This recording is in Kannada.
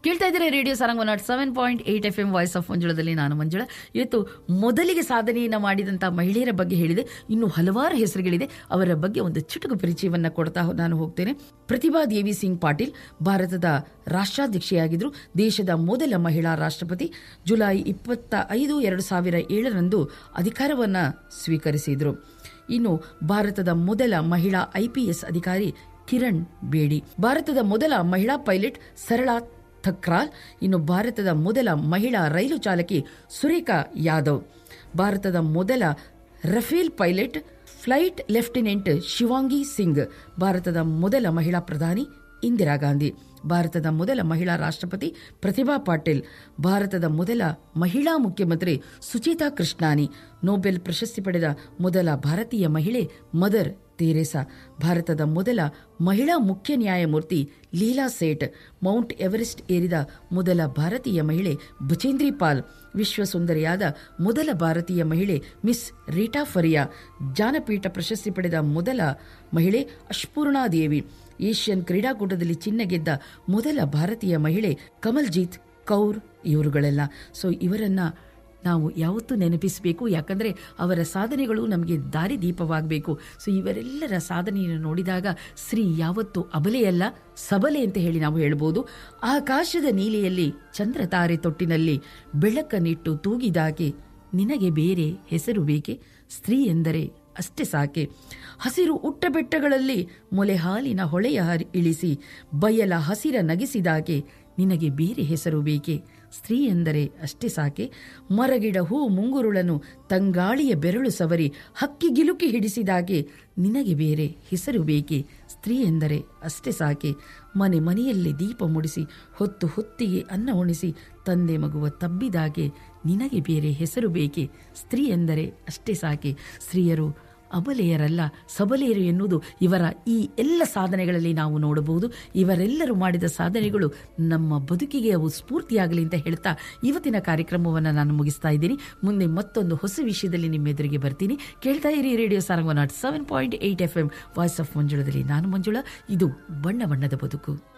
ಕೇಳ್ತಾ ಇದ್ದೀರಾ radio Sarang one nought seven point eight F M voice of ಮಂಜುಳದಲ್ಲಿ ನಾನು ಮಂಜುಳ ಇವತ್ತು ಮೊದಲಿಗೆ ಸಾಧನೆಯನ್ನು ಮಾಡಿದಂಥ ಮಹಿಳೆಯರ ಬಗ್ಗೆ ಹೇಳಿದೆ ಇನ್ನು ಹಲವಾರು ಹೆಸರುಗಳಿದೆ ಅವರ ಬಗ್ಗೆ ಒಂದು ಚುಟುಕು ಪರಿಚಯವನ್ನು ಕೊಡ್ತಾ ನಾನು ಹೋಗ್ತೇನೆ ಪ್ರತಿಭಾ ದೇವಿ ಸಿಂಗ್ ಪಾಟೀಲ್ ಭಾರತದ ರಾಷ್ಟ್ರಾಧ್ಯಕ್ಷೆಯಾಗಿದ್ದರು ದೇಶದ ಮೊದಲ ಮಹಿಳಾ ರಾಷ್ಟ್ರಪತಿ ಜುಲೈ ಇಪ್ಪತ್ತ ಐದು ಎರಡು ಸಾವಿರ ಏಳರಂದು ಅಧಿಕಾರವನ್ನು ಸ್ವೀಕರಿಸಿದರು ಇನ್ನು ಭಾರತದ ಮೊದಲ ಮಹಿಳಾ ಐಪಿಎಸ್ ಅಧಿಕಾರಿ ಕಿರಣ್ ಬೇಡಿ ಭಾರತದ ಮೊದಲ ಮಹಿಳಾ ಪೈಲಟ್ ಸರಳಾ ಥಕ್ರಾಲ್ ಇನ್ನು ಭಾರತದ ಮೊದಲ ಮಹಿಳಾ ರೈಲು ಚಾಲಕಿ ಸುರೇಖಾ ಯಾದವ್ ಭಾರತದ ಮೊದಲ Rafale pilot flight lieutenant Shivangi Singh ಭಾರತದ ಮೊದಲ ಮಹಿಳಾ ಪ್ರಧಾನಿ ಇಂದಿರಾ ಗಾಂಧಿ ಭಾರತದ ಮೊದಲ ಮಹಿಳಾ ರಾಷ್ಟ್ರಪತಿ ಪ್ರತಿಭಾ ಪಾಟೀಲ್ ಭಾರತದ ಮೊದಲ ಮಹಿಳಾ ಮುಖ್ಯಮಂತ್ರಿ ಸುಚೇತಾ ಕೃಷ್ಣಾನಿ ನೊಬೆಲ್ ಪ್ರಶಸ್ತಿ ಪಡೆದ ಮೊದಲ ಭಾರತೀಯ ಮಹಿಳೆ ಮದರ್ ತೆರೇಸಾ ಭಾರತದ ಮೊದಲ ಮಹಿಳಾ ಮುಖ್ಯ ನ್ಯಾಯಮೂರ್ತಿ ಲೀಲಾ ಸೇಠ್ ಮೌಂಟ್ ಎವರೆಸ್ಟ್ ಏರಿದ ಮೊದಲ ಭಾರತೀಯ ಮಹಿಳೆ ಬಚೇಂದ್ರಿ ಪಾಲ್ ವಿಶ್ವ ಸುಂದರಿಯಾದ ಮೊದಲ ಭಾರತೀಯ ಮಹಿಳೆ ಮಿಸ್ ರೀಟಾ ಫರಿಯಾ ಜಾನಪೀಠ ಪ್ರಶಸ್ತಿ ಪಡೆದ ಮೊದಲ ಮಹಿಳೆ ಅಶ್ಪೂರ್ಣಾದೇವಿ ಏಷ್ಯನ್ ಕ್ರೀಡಾಕೂಟದಲ್ಲಿ ಚಿನ್ನ ಗೆದ್ದ ಮೊದಲ ಭಾರತೀಯ ಮಹಿಳೆ ಕಮಲ್ಜೀತ್ ಕೌರ್ ಇವರುಗಳೆಲ್ಲ ಸೊ ಇವರನ್ನ ನಾವು ಯಾವತ್ತೂ ನೆನಪಿಸಬೇಕು ಯಾಕಂದರೆ ಅವರ ಸಾಧನೆಗಳು ನಮಗೆ ದಾರಿದೀಪವಾಗಬೇಕು ಸೊ ಇವರೆಲ್ಲರ ಸಾಧನೆಯನ್ನು ನೋಡಿದಾಗ ಸ್ತ್ರೀ ಯಾವತ್ತೂ ಅಬಲೆಯಲ್ಲ ಸಬಲೆ ಅಂತ ಹೇಳಿ ನಾವು ಹೇಳ್ಬೋದು ಆಕಾಶದ ನೀಲೆಯಲ್ಲಿ ಚಂದ್ರ ತಾರೆ ತೊಟ್ಟಿನಲ್ಲಿ ಬೆಳಕನ್ನಿಟ್ಟು ತೂಗಿದಾಗೆ ನಿನಗೆ ಬೇರೆ ಹೆಸರು ಬೇಕೆ ಸ್ತ್ರೀ ಎಂದರೆ ಅಷ್ಟೇ ಸಾಕೆ ಹಸಿರು ಉಟ್ಟ ಬೆಟ್ಟಗಳಲ್ಲಿ ಮೊಲೆ ಹಾಲಿನ ಹೊಳೆಯ ಹರಿ- ಇಳಿಸಿ ಬಯಲ ಹಸಿರ ನಗಿಸಿದಾಗೆ ನಿನಗೆ ಬೇರೆ ಹೆಸರು ಬೇಕೆ ಸ್ತ್ರೀ ಎಂದರೆ ಅಷ್ಟೇ ಸಾಕೆ ಮರಗಿಡ ಹೂ ಮುಂಗುರುಳನು ತಂಗಾಳಿಯ ಬೆರಳು ಸವರಿ ಹಕ್ಕಿ ಗಿಲುಕಿ ಹಿಡಿಸಿದಾಗೆ ನಿನಗೆ ಬೇರೆ ಹೆಸರು ಬೇಕೆ ಸ್ತ್ರೀ ಎಂದರೆ ಅಷ್ಟೇ ಸಾಕೆ ಮನೆ ಮನೆಯಲ್ಲಿ ದೀಪ ಮುಡಿಸಿ ಹೊತ್ತು ಹೊತ್ತಿಗೆ ಅನ್ನ ಉಣಿಸಿ ತಂದೆ ಮಗುವ ತಬ್ಬಿದಾಗೆ ನಿನಗೆ ಬೇರೆ ಹೆಸರು ಬೇಕೆ ಸ್ತ್ರೀ ಎಂದರೆ ಅಷ್ಟೇ ಸಾಕೆ ಸ್ತ್ರೀಯರು ಅಬಲೆಯರಲ್ಲ ಸಬಲೆಯರು ಎನ್ನುವುದು ಇವರ ಈ ಎಲ್ಲ ಸಾಧನೆಗಳಲ್ಲಿ ನಾವು ನೋಡಬಹುದು ಇವರೆಲ್ಲರೂ ಮಾಡಿದ ಸಾಧನೆಗಳು ನಮ್ಮ ಬದುಕಿಗೆ ಅವು ಸ್ಫೂರ್ತಿಯಾಗಲಿ ಅಂತ ಹೇಳ್ತಾ ಇವತ್ತಿನ ಕಾರ್ಯಕ್ರಮವನ್ನು ನಾನು ಮುಗಿಸ್ತಾ ಇದ್ದೀನಿ ಮುಂದೆ ಮತ್ತೊಂದು ಹೊಸ ವಿಷಯದಲ್ಲಿ ನಿಮ್ಮ ಎದುರಿಗೆ ಬರ್ತೀನಿ ಕೇಳ್ತಾ ಇರಿ radio Sarang nought seven point eight F M voice of ಮಂಜುಳದಲ್ಲಿ ನಾನು ಮಂಜುಳ ಇದು ಬಣ್ಣ ಬಣ್ಣದ ಬದುಕು